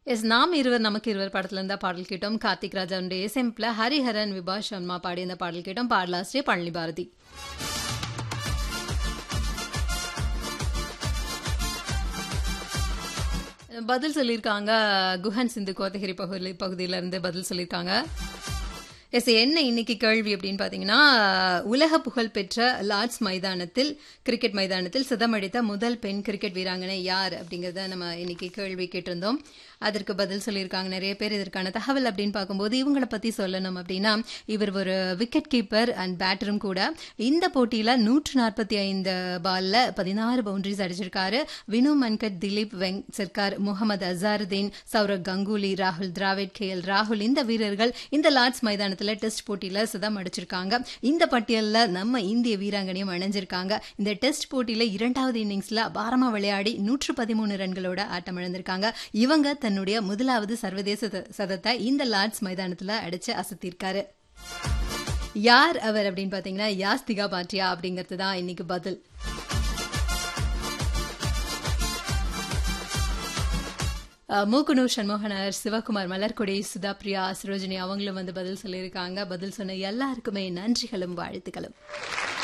S நாம் இருவர் நமக்கு இருவர் படத்துல இருந்தா பாடல் கேட்டோம் கார்த்திக் ராஜாவுடைய இசையமைப்புல ஹரிஹரன் விபா சர்மா பாடிய இந்த பாடல் கேட்டோம் பாடலாசிரியர் பழனி பாரதி பதில் சொல்லியிருக்காங்க குஹன் சிந்து கோத்தகிரி பகுதி பகுதியில இருந்து பதில் சொல்லியிருக்காங்க எஸ் என்ன இன்னைக்கு கேள்வி அப்படின்னு பார்த்தீங்கன்னா உலக புகழ் பெற்ற லார்ட்ஸ் மைதானத்தில் கிரிக்கெட் மைதானத்தில் சிதமடித்த முதல் பெண் கிரிக்கெட் வீராங்கனை யார் அப்படிங்கிறத நம்ம இன்னைக்கு கேள்வி கேட்டிருந்தோம் அதற்கு பதில் சொல்லியிருக்காங்க நிறைய பேர் இதற்கான தகவல் அப்படின்னு பார்க்கும்போது இவங்களை பற்றி சொல்லணும் அப்படின்னா இவர் ஒரு விக்கெட் கீப்பர் அண்ட் பேட்டரும் கூட இந்த போட்டியில் நூற்று நாற்பத்தி ஐந்து பால்ல பதினாறு பவுண்டரிஸ் அடிச்சிருக்காரு வினு மன்கட் திலீப் வெங் சர்க்கார் முகமது அசாருதீன் சௌரவ் கங்குலி ராகுல் டிராவிட் கே எல் ராகுல் இந்த வீரர்கள் இந்த லார்ட்ஸ் மைதானத்தில் டெஸ்ட் போட்டியில் சிதம் அடிச்சிருக்காங்க இந்த பட்டியலில் நம்ம இந்திய வீராங்கனையும் அணைஞ்சிருக்காங்க இந்த டெஸ்ட் போட்டியில் இரண்டாவது இன்னிங்ஸில் அபாரமாக விளையாடி நூற்று பதிமூணு ரன்களோட ஆட்டம் இழந்திருக்காங்க இவங்க தன்னுடைய முதலாவது சர்வதேச சதத்தை இந்த லார்ட்ஸ் மைதானத்தில் அடிச்சு அசத்திருக்காரு யார் அவர் அப்படின்னு பார்த்தீங்கன்னா யாஸ்திகா பாட்டியா அப்படிங்கிறது தான் இன்னைக்கு பதில் மூக்குனூர் சண்முகனர் சிவகுமார் மலர்கொடி சுதாப்ரியா சரோஜினி அவங்களும் வந்து பதில் சொல்லியிருக்காங்க பதில் சொன்ன எல்லாருக்குமே நன்றிகளும் வாழ்த்துக்களும்